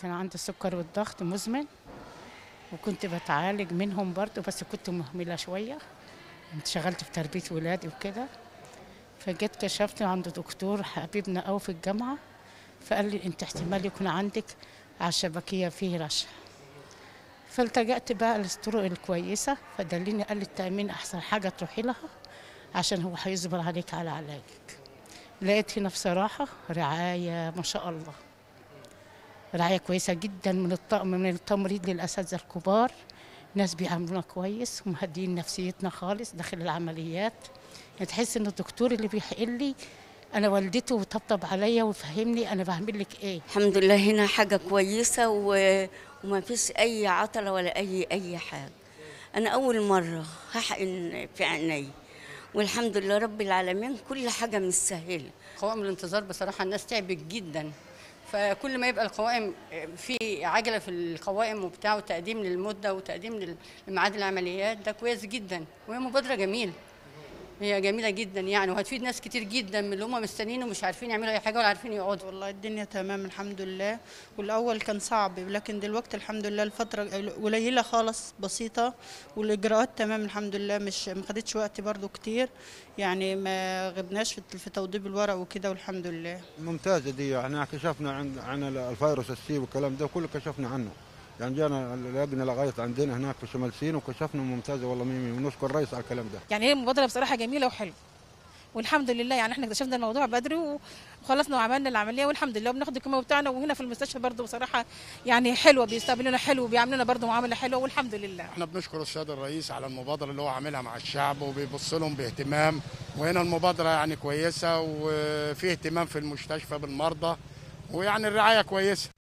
كان عندي السكر والضغط مزمن وكنت بتعالج منهم برضه بس كنت مهملة شوية اشتغلت في تربية ولادي وكده فجيت كشفت عند دكتور حبيبنا قوي في الجامعة فقال لي انت احتمال يكون عندك على الشبكية فيه رشح فالتجأت بقى للطرق الكويسة فدلني قال لي التأمين أحسن حاجة تروحي لها عشان هو هيصبر عليك على علاجك لقيت هنا بصراحة رعاية ما شاء الله رعاية كويسة جدا من الطقم من التمريض للأساتذة الكبار ناس بيعاملونا كويس ومهديين نفسيتنا خالص داخل العمليات يعني تحس ان الدكتور اللي بيحقن لي انا والدته وطبطب عليا وفهمني انا بعمل لك ايه الحمد لله هنا حاجة كويسة و... وما فيش أي عطلة ولا أي أي حاجة أنا أول مرة هحقن في عيني والحمد لله رب العالمين كل حاجة متسهلة قوائم الانتظار بصراحة الناس تعبت جدا فكل ما يبقى القوائم في عجلة في القوائم وبتاع وتقديم للمدة وتقديم لميعاد العمليات ده كويس جدا وهي مبادرة جميلة هي جميلة جدا يعني وهتفيد ناس كتير جدا من اللي هم مستنيين ومش عارفين يعملوا أي حاجة ولا عارفين يقعدوا والله الدنيا تمام الحمد لله والاول كان صعب لكن دلوقتي الحمد لله الفتره قليله خالص بسيطه والاجراءات تمام الحمد لله مش ما خدتش وقت برضو كتير يعني ما غبناش في في توضيب الورق وكده والحمد لله ممتازه دي احنا كشفنا عن عن الفيروس السي والكلام ده كله كشفنا عنه يعني جانا لجنه لغايه عندنا هناك في شمال سين وكشفنا ممتازه والله ميمي ونشكر الرئيس على الكلام ده يعني هي مبادره بصراحه جميله وحلوه والحمد لله يعني احنا اكتشفنا الموضوع بدري وخلصنا وعملنا العمليه والحمد لله وبناخد الكيمو بتاعنا وهنا في المستشفى برضه بصراحه يعني حلوه بيستقبلونا حلو وبيعاملونا برضه معامله حلوه والحمد لله احنا بنشكر السيد الرئيس على المبادره اللي هو عاملها مع الشعب وبيبص لهم باهتمام وهنا المبادره يعني كويسه وفي اهتمام في المستشفى بالمرضى ويعني الرعايه كويسه